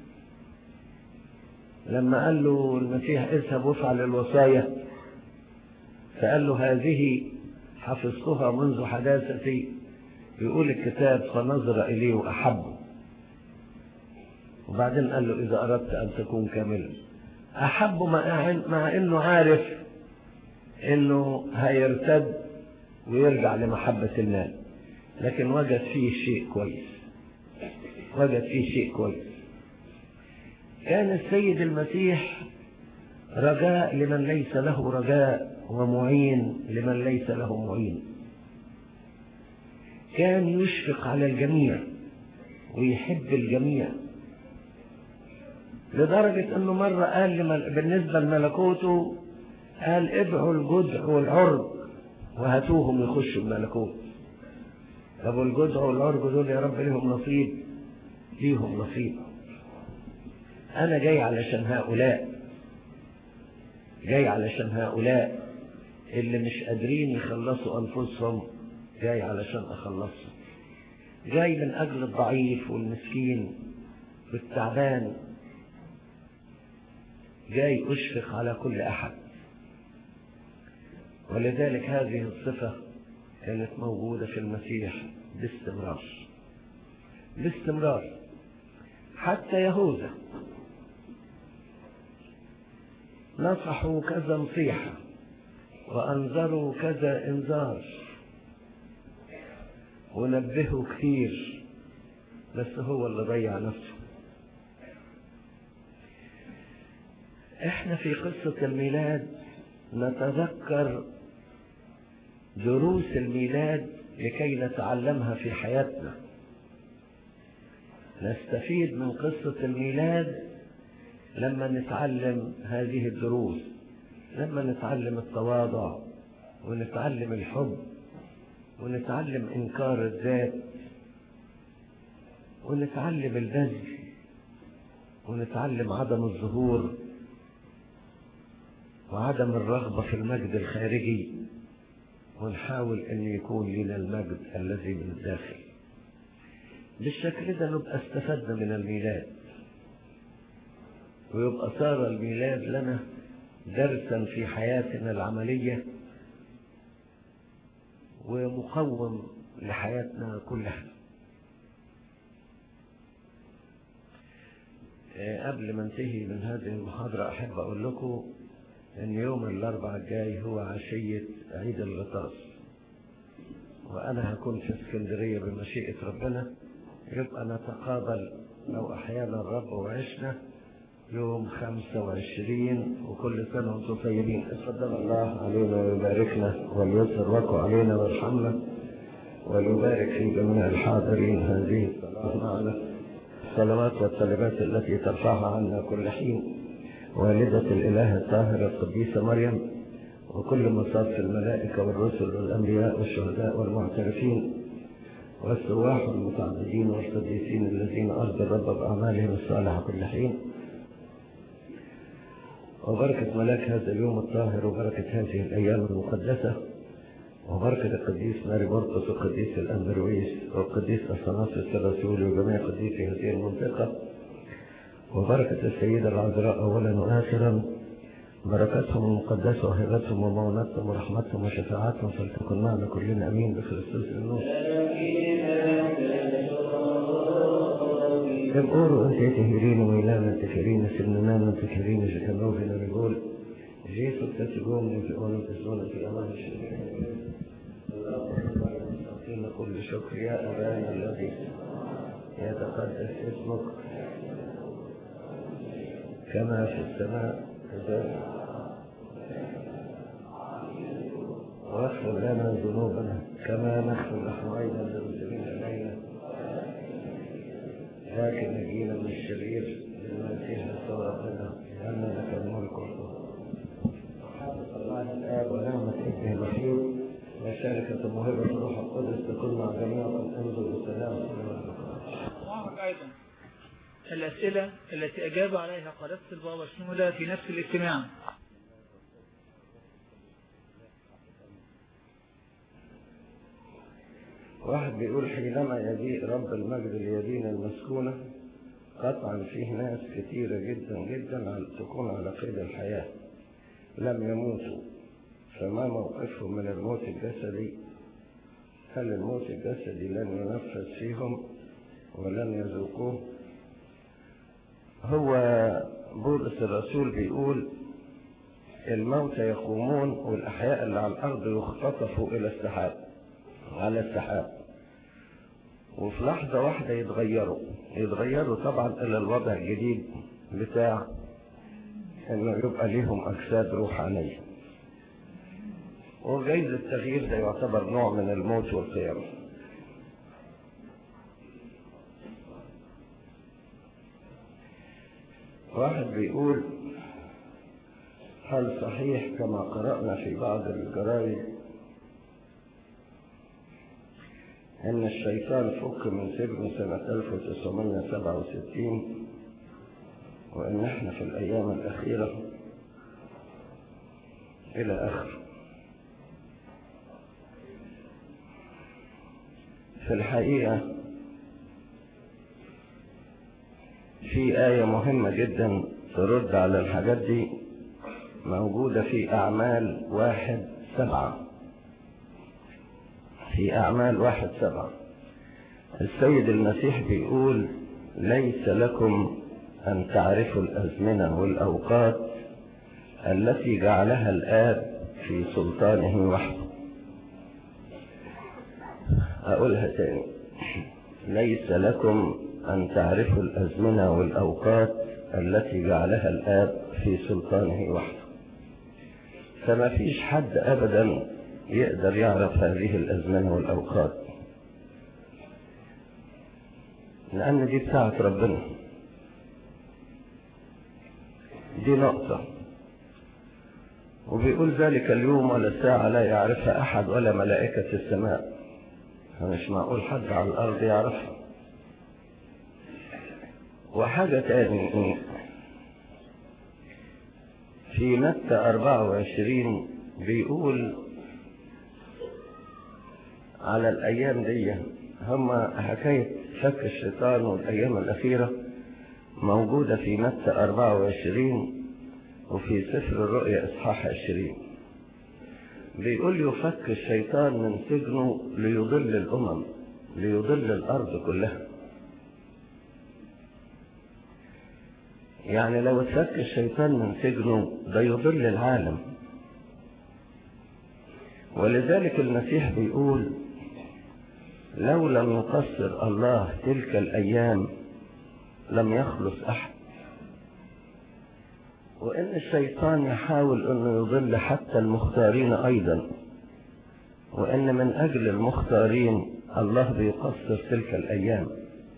لما قال له المسيح اذهب وافعل الوصايا فقال له هذه حفظتها منذ حداثتي يقول الكتاب فنظر إليه وأحبه وبعدين قال له إذا أردت أن تكون كاملا أحبه مع, مع إنه عارف إنه هيرتد ويرجع لمحبة المال لكن وجد فيه شيء كويس وجد فيه شيء كويس كان السيد المسيح رجاء لمن ليس له رجاء ومعين لمن ليس له معين كان يشفق على الجميع ويحب الجميع لدرجة انه مرة قال لمل... بالنسبة لملكوته قال ادعوا الجدع والعرج وهاتوهم يخشوا الملكوت طب والجدع والعرج دول يا رب ليهم نصيب ليهم نصيب انا جاي علشان هؤلاء جاي علشان هؤلاء اللي مش قادرين يخلصوا انفسهم جاي علشان اخلصهم جاي من اجل الضعيف والمسكين والتعبان جاي اشفق على كل احد ولذلك هذه الصفة كانت موجودة في المسيح باستمرار باستمرار حتى يهوذا نصحوا كذا نصيحة وأنذروا كذا إنذار ونبهوا كثير بس هو اللي ضيع نفسه احنا في قصة الميلاد نتذكر دروس الميلاد لكي نتعلمها في حياتنا نستفيد من قصة الميلاد لما نتعلم هذه الدروس لما نتعلم التواضع ونتعلم الحب ونتعلم إنكار الذات ونتعلم البذل ونتعلم عدم الظهور وعدم الرغبة في المجد الخارجي ونحاول أن يكون لنا المجد الذي من الداخل بالشكل ده نبقى استفدنا من الميلاد ويبقى صار الميلاد لنا درسا في حياتنا العملية ومقوم لحياتنا كلها قبل ما انتهي من هذه المحاضرة أحب أقول لكم أن يوم الأربعاء الجاي هو عشية عيد الغطاس وأنا هكون في اسكندرية بمشيئة ربنا يبقى نتقابل لو أحيانا الرب وعشنا يوم خمسة وعشرين وكل سنة وانتم طيبين اتفضل الله علينا ويباركنا وليسر وقع علينا ويرحمنا وليبارك في جميع الحاضرين هذه الصلاة معنا الصلوات والطلبات التي ترفعها عنا كل حين والدة الإله الطاهرة القديسة مريم وكل مصاف الملائكة والرسل والأنبياء والشهداء والمعترفين والسواح والمتعبدين والقديسين الذين أرضى الرب بأعمالهم الصالحة كل حين وبركة ملاك هذا اليوم الطاهر وبركة هذه الأيام المقدسة وبركة القديس ماري مرقس والقديس الأندرويس والقديس أثناسيوس الرسول وجميع قديسي هذه المنطقة وبركة السيدة العذراء أولا وآخرا بركاتهم المقدسة وهبتهم ومونتهم ورحمتهم وشفاعتهم فلتكن معنا كلنا أمين بخريستوس النور يقولوا أنت تهيرين ويلانا تكرين سننانا تكرين جكنوفنا نقول جيسو تتقوم يفعون تسون في أمان الشيء كل شكر يا أبانا الذي يتقدس اسمك كما في السماء كذلك واغفر لنا ذنوبنا كما نغفر نحن أيضا للمسلمين إلينا لكن نجينا من الشرير بالمسيح صلاتنا لأن لك الملك والقوة وحفظ الله الآب ونعمة ابنه الوحيد وشركة موهبة الروح القدس تكون مع جميع من انزل بالسلام وأعرف أيضا الأسئلة التي أجاب عليها قداسة البابا شنودة في نفس الاجتماع واحد بيقول حينما يجيء رب المجد اليدين المسكونة قطعا فيه ناس كثيرة جدا جدا على- تكون على قيد الحياة لم يموتوا فما موقفهم من الموت الجسدي هل الموت الجسدي لن ينفذ فيهم ولن يذوقوه هو بولس الرسول بيقول الموتى يقومون والأحياء اللي على الأرض يختطفوا إلى السحاب على السحاب وفي لحظة واحدة يتغيروا يتغيروا طبعا إلى الوضع الجديد بتاع إنه يبقى ليهم أجساد روحانية وجايز التغيير ده يعتبر نوع من الموت والقيامة واحد بيقول هل صحيح كما قرأنا في بعض الجرائد أن الشيطان فك من سجن سنة 1967 وأن احنا في الأيام الأخيرة إلى آخره في الحقيقة في آية مهمة جدا ترد على الحاجات دي موجودة في أعمال واحد سبعة في أعمال واحد سبعة السيد المسيح بيقول ليس لكم أن تعرفوا الأزمنة والأوقات التي جعلها الآب في سلطانه وحده أقولها تاني ليس لكم أن تعرفوا الأزمنة والأوقات التي جعلها الآب في سلطانه وحده فما فيش حد أبدا يقدر يعرف هذه الأزمنة والأوقات لأن دي بتاعت ربنا دي نقطة وبيقول ذلك اليوم ولا الساعة لا يعرفها أحد ولا ملائكة السماء فمش معقول حد على الأرض يعرفها وحاجة تاني في متى 24 بيقول على الأيام دي هم حكاية فك الشيطان والأيام الأخيرة موجودة في متى 24 وفي سفر الرؤيا إصحاح 20 بيقول يفك الشيطان من سجنه ليضل الأمم ليضل الأرض كلها يعني لو اتفك الشيطان من سجنه ده يضل العالم ولذلك المسيح بيقول لو لم يقصر الله تلك الأيام لم يخلص أحد وإن الشيطان يحاول أنه يضل حتى المختارين أيضا وإن من أجل المختارين الله بيقصر تلك الأيام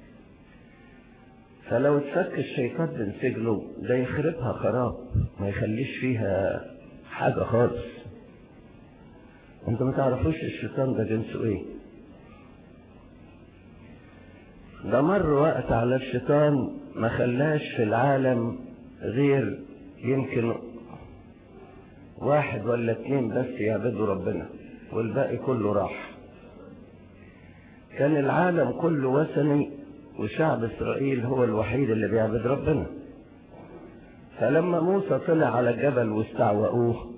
فلو اتفك الشيطان من سجنه ده يخربها خراب ما يخليش فيها حاجة خالص انتوا ما تعرفوش الشيطان ده جنسه ايه ده مر وقت على الشيطان ما خلاش في العالم غير يمكن واحد ولا اتنين بس يعبدوا ربنا والباقي كله راح كان العالم كله وثني وشعب إسرائيل هو الوحيد اللي بيعبد ربنا فلما موسى طلع على الجبل واستعوأوه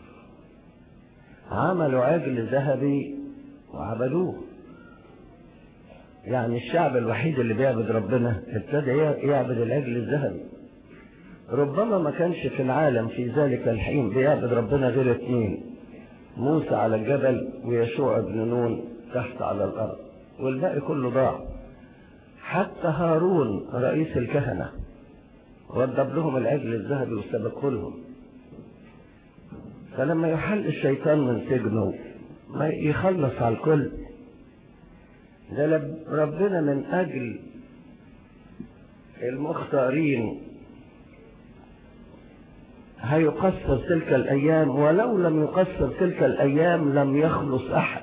عملوا عجل ذهبي وعبدوه يعني الشعب الوحيد اللي بيعبد ربنا ابتدى يعبد العجل الذهبي ربما ما كانش في العالم في ذلك الحين بيعبد ربنا غير اثنين موسى على الجبل ويشوع بن نون تحت على الأرض والباقي كله ضاع حتى هارون رئيس الكهنة وضب لهم العجل الذهبي وسبكه لهم فلما يحل الشيطان من سجنه ما يخلص على الكل ده ربنا من أجل المختارين هيقصر تلك الأيام ولو لم يقصر تلك الأيام لم يخلص أحد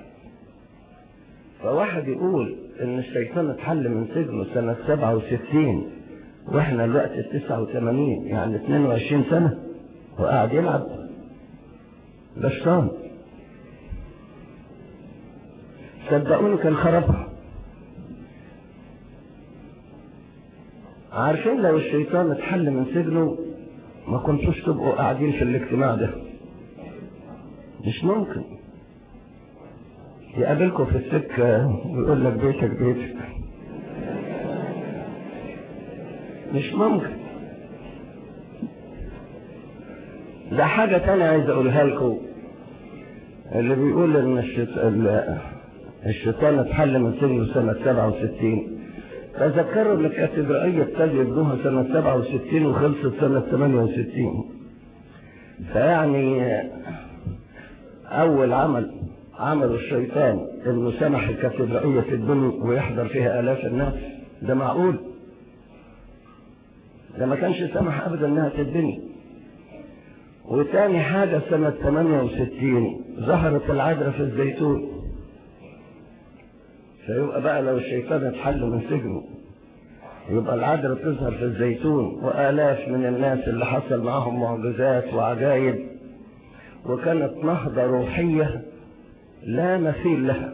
فواحد يقول ان الشيطان اتحل من سجنه سنة 67 واحنا الوقت 89 يعني 22 سنة وقاعد يلعب ده الشيطان صدقوني كان خربها عارفين لو الشيطان اتحل من سجنه ما كنتوش تبقوا قاعدين في الاجتماع ده مش ممكن يقابلكم في السكة ويقول لك بيتك بيتك مش ممكن ده حاجة تانية عايز اقولها لكم اللي بيقول ان الشيط... ال- الشيطان اتحل من سجنه سنة 67 تذكروا ان الكاتدرائية ابتدوا يبنوها سنة 67 وخلصت سنة 68 فيعني اول عمل عمل الشيطان انه سمح الكاتدرائية تتبني ويحضر فيها الاف الناس ده معقول ده ما كانش سمح ابدا انها تتبني وتاني حاجة سنة 68 ظهرت العذراء في الزيتون فيبقى بقى لو الشيطان اتحل من سجنه يبقى العذراء تظهر في الزيتون وآلاف من الناس اللي حصل معهم معجزات وعجائب وكانت نهضة روحية لا مثيل لها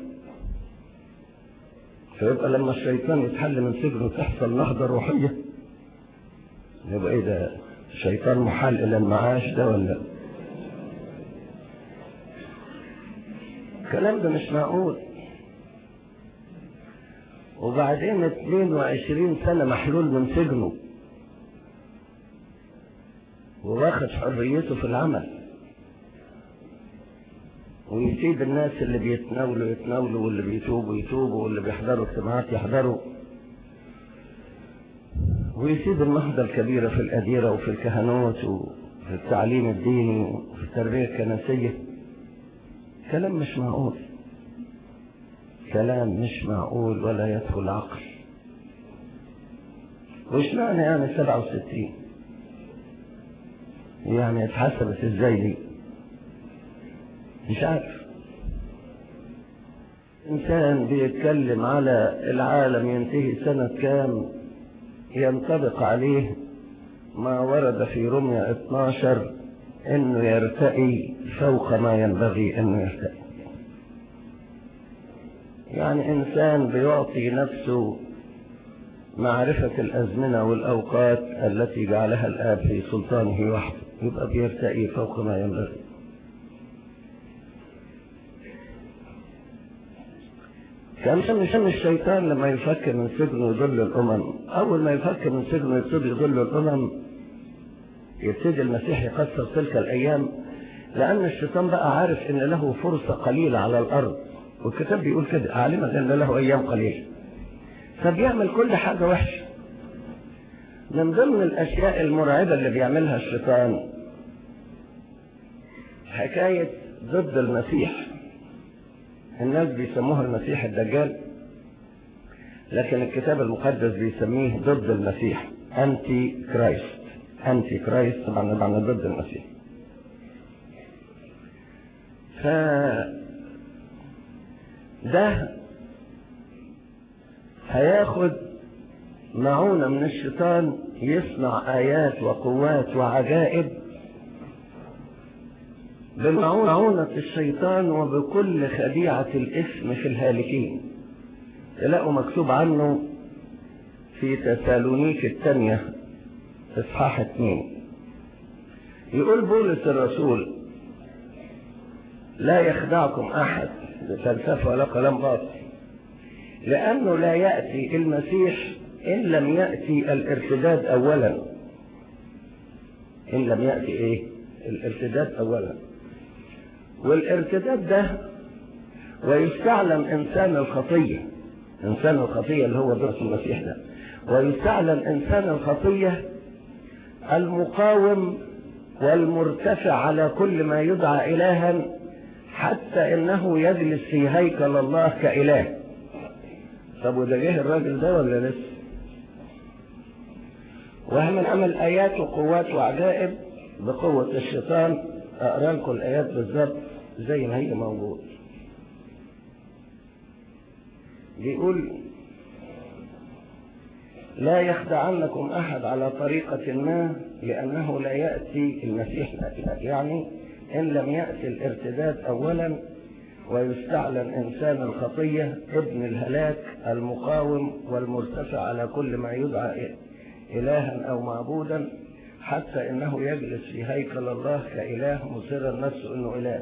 فيبقى لما الشيطان يتحل من سجنه تحصل نهضة روحية يبقى ايه ده الشيطان محال الى المعاش ده ولا الكلام ده مش معقول وبعدين 22 سنة محلول من سجنه وواخد حريته في العمل ويسيب الناس اللي بيتناولوا يتناولوا واللي بيتوبوا يتوبوا واللي بيحضروا اجتماعات يحضروا ويسيب النهضة الكبيرة في الأديرة وفي الكهنوت وفي التعليم الديني وفي التربية الكنسية كلام مش معقول كلام مش معقول ولا يدخل عقل وش معنى يعني 67 يعني اتحسبت ازاي دي مش عارف انسان بيتكلم على العالم ينتهي سنة كام ينطبق عليه ما ورد في رمية 12 انه يرتقي فوق ما ينبغي انه يرتقي يعني انسان بيعطي نفسه معرفة الازمنة والاوقات التي جعلها الاب في سلطانه وحده يبقى بيرتقي فوق ما ينبغي كان شم الشيطان لما يفكر من سجنه يضل الامم اول ما يفكر من سجنه يبتدي يضل الامم يبتدي المسيح يقصر تلك الايام لان الشيطان بقى عارف ان له فرصه قليله على الارض والكتاب بيقول كده اعلمك ان له ايام قليله فبيعمل كل حاجه وحشه من ضمن الاشياء المرعبه اللي بيعملها الشيطان حكايه ضد المسيح الناس بيسموها المسيح الدجال لكن الكتاب المقدس بيسميه ضد المسيح انتي كرايست انتي كرايست طبعا طبعا ضد المسيح ف ده هياخد معونة من الشيطان يصنع آيات وقوات وعجائب بمعونة الشيطان وبكل خديعة الإثم في الهالكين تلاقوا مكتوب عنه في تسالونيك الثانية إصحاح اثنين يقول بولس الرسول لا يخدعكم أحد بفلسفة ولا كلام باطل لأنه لا يأتي المسيح إن لم يأتي الارتداد أولا إن لم يأتي إيه الارتداد أولا والارتداد ده ويستعلم إنسان الخطية إنسان الخطية اللي هو درس المسيح ده ويستعلم إنسان الخطية المقاوم والمرتفع على كل ما يدعى إلها حتى إنه يجلس في هيكل الله كإله طب وده جه الراجل ده ولا لسه؟ وهمن عمل آيات وقوات وعجائب بقوة الشيطان أقرأ لكم الآيات بالظبط زي ما هي موجود بيقول لا يخدعنكم أحد على طريقة ما لأنه لا يأتي المسيح يعني إن لم يأتي الارتداد أولا ويستعلن إنسان الخطية ابن الهلاك المقاوم والمرتفع على كل ما يدعى إلها أو معبودا حتى إنه يجلس في هيكل الله كإله مصرا نفسه إنه إله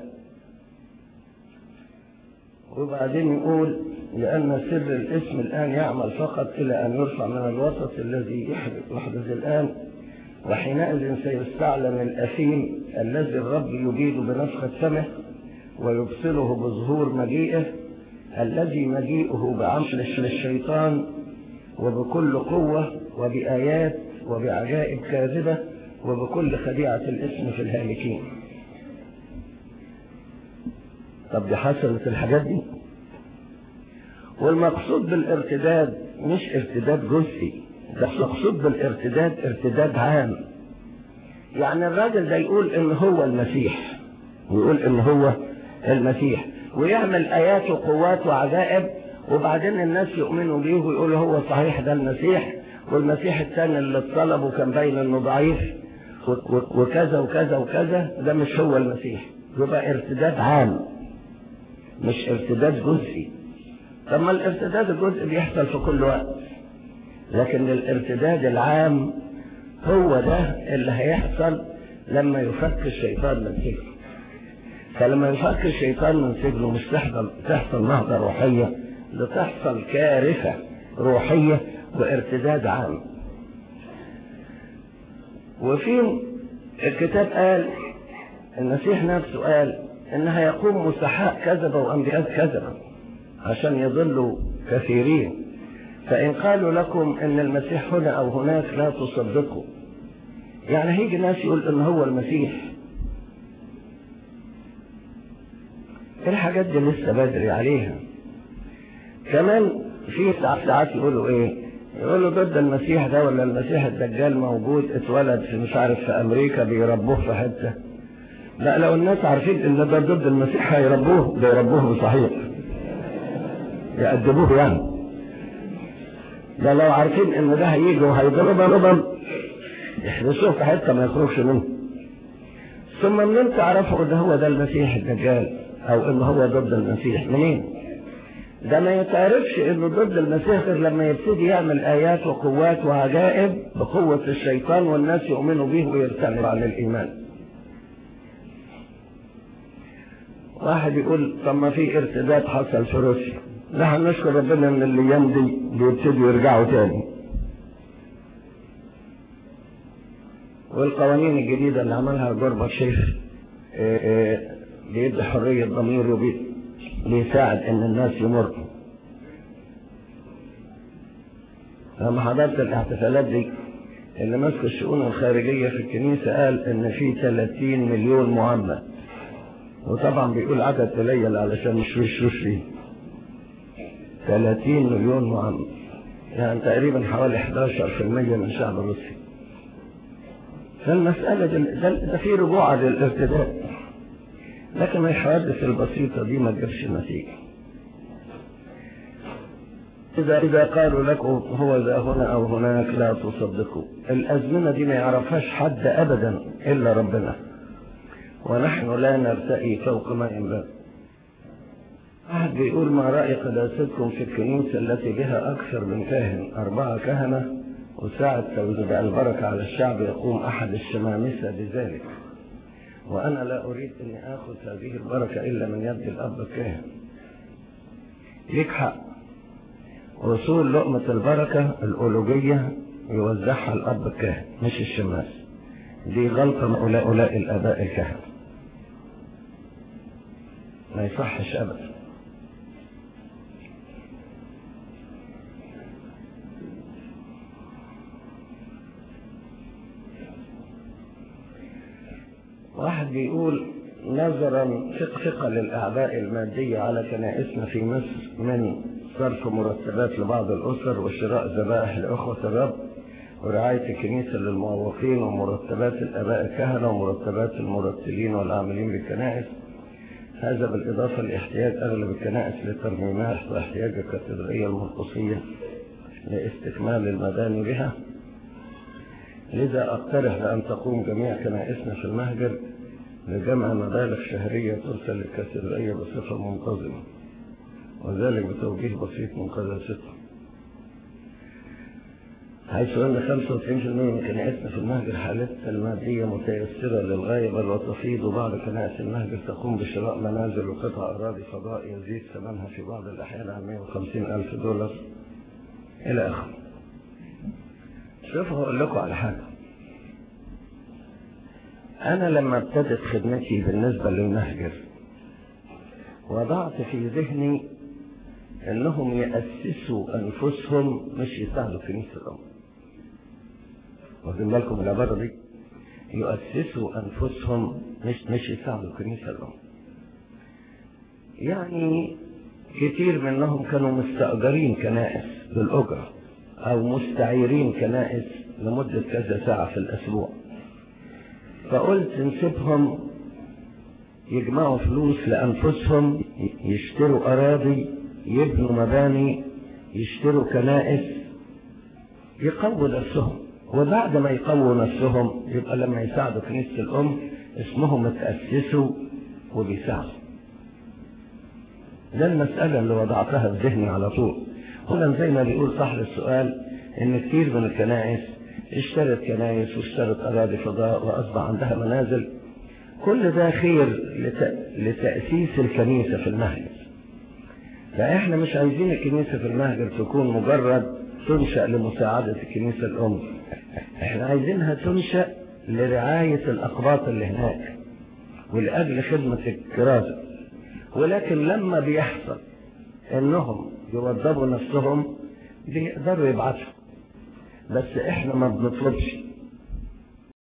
وبعدين يقول لأن سر الاسم الآن يعمل فقط إلى أن يرفع من الوسط الذي يحدث الآن وحينئذ سيستعلن الأثيم الذي الرب يبيد بنفخة فمه ويبصره بظهور مجيئه الذي مجيئه بعمل الشيطان وبكل قوة وبآيات وبعجائب كاذبة وبكل خديعة الاسم في الهالكين طب دي حصلت الحاجات دي والمقصود بالارتداد مش ارتداد جزئي ده المقصود بالارتداد ارتداد عام يعني الراجل ده يقول ان هو المسيح ويقول ان هو المسيح ويعمل ايات وقوات وعجائب وبعدين الناس يؤمنوا بيه ويقولوا هو صحيح ده المسيح والمسيح الثاني اللي اتصلب وكان باين انه ضعيف وكذا وكذا وكذا ده مش هو المسيح يبقى ارتداد عام مش ارتداد جزئي طب ما الارتداد الجزئي بيحصل في كل وقت لكن الارتداد العام هو ده اللي هيحصل لما يفك الشيطان من سجنه فلما يفك الشيطان من سجنه مش تحصل تحصل نهضة روحية لتحصل كارثة روحية وارتداد عام وفي الكتاب قال المسيح نفسه قال ان هيقوم مسحاء كذبة وانبياء كذبة عشان يضلوا كثيرين فإن قالوا لكم إن المسيح هنا أو هناك لا تصدقوا يعني هيجي ناس يقول إن هو المسيح الحاجات دي لسه بدري عليها كمان في ساعات يقولوا إيه يقولوا ضد المسيح ده ولا المسيح الدجال موجود اتولد في مش عارف في أمريكا بيربوه في حتة لا لو الناس عارفين إن ده ضد المسيح هيربوه بيربوه بصحيح يأدبوه يعني ده لو عارفين ان ده هيجي وهيضربها ربا يحبسوه في حته ما يخرجش منه ثم منين تعرفوا ده هو ده المسيح الدجال او ان هو ضد المسيح منين ده ما يتعرفش انه ضد المسيح غير لما يبتدي يعمل ايات وقوات وعجائب بقوة الشيطان والناس يؤمنوا به ويرتنوا عن الايمان واحد يقول طب ما في ارتداد حصل في روسيا لا هنشكر ربنا ان الايام دي بيبتدوا يرجعوا تاني والقوانين الجديدة اللي عملها جورباتشيف بيدي حرية ضمير وبيساعد ان الناس يمروا لما حضرت الاحتفالات دي اللي ماسك الشؤون الخارجية في الكنيسة قال ان في 30 مليون معمد وطبعا بيقول عدد قليل علشان مش وش فيه 30 مليون معمر يعني تقريبا حوالي 11% من شعب روسيا فالمسألة ده, ده في رجوع للارتداد لكن الحوادث البسيطة دي ما تجيبش نتيجة إذا إذا قالوا لكم هو ذا هنا أو هناك لا تصدقوا الأزمنة دي ما يعرفهاش حد أبدا إلا ربنا ونحن لا نرتقي فوق ما ينبغي واحد بيقول ما رأي قداستكم في الكنيسة التي بها أكثر من كاهن أربعة كهنة وساعة توزيع البركة على الشعب يقوم أحد الشمامسة بذلك وأنا لا أريد أني آخذ هذه البركة إلا من يد الأب الكاهن ليك حق وصول لقمة البركة الأولوجية يوزعها الأب الكاهن مش الشماس دي غلطة من هؤلاء الآباء الكهنة ما يصحش أبدا واحد بيقول نظرا ثقل الأعباء المادية على كنائسنا في مصر من صرف مرتبات لبعض الأسر وشراء ذبائح لأخوة الرب ورعاية الكنيسة للمعوقين ومرتبات الآباء الكهنة ومرتبات المرتلين والعاملين بالكنائس هذا بالإضافة لاحتياج أغلب الكنائس لترميمات واحتياج الكاتدرائية المرقصية لاستكمال المباني بها لذا أقترح بأن تقوم جميع كنائسنا في المهجر لجمع مبالغ شهرية ترسل للكاتدرائية بصفة منتظمة وذلك بتوجيه بسيط من قداستهم حيث أن 95% من كنائسنا في المهجر حالتها المادية متيسرة للغاية بل وتفيض بعض كنائس المهجر تقوم بشراء منازل وقطع أراضي فضاء يزيد ثمنها في بعض الأحيان عن 150 ألف دولار إلى آخره شوفوا هقول لكم على حاجة أنا لما ابتدت خدمتي بالنسبة للمهجر وضعت في ذهني أنهم يأسسوا أنفسهم مش يساعدوا كنيسة الأم واخدين بالكم العبارة دي يؤسسوا أنفسهم مش مش يساعدوا كنيسة الأم يعني كتير منهم كانوا مستأجرين كنائس بالأجرة أو مستعيرين كنائس لمدة كذا ساعة في الأسبوع فقلت نسيبهم يجمعوا فلوس لأنفسهم يشتروا أراضي يبنوا مباني يشتروا كنائس يقووا نفسهم وبعد ما يقووا نفسهم يبقى لما يساعدوا كنيسة الأم اسمهم اتأسسوا وبيساعدوا ده المسألة اللي وضعتها في ذهني على طول هنا زي ما بيقول صاحب السؤال ان كتير من الكنائس اشترت كنائس واشترت اراضي فضاء واصبح عندها منازل كل ده خير لت... لتأسيس الكنيسة في المهجر فاحنا مش عايزين الكنيسة في المهجر تكون مجرد تنشأ لمساعدة الكنيسة الأم احنا عايزينها تنشأ لرعاية الأقباط اللي هناك ولأجل خدمة الكرازة ولكن لما بيحصل انهم يوضبوا نفسهم بيقدروا يبعثوا بس احنا ما بنطلبش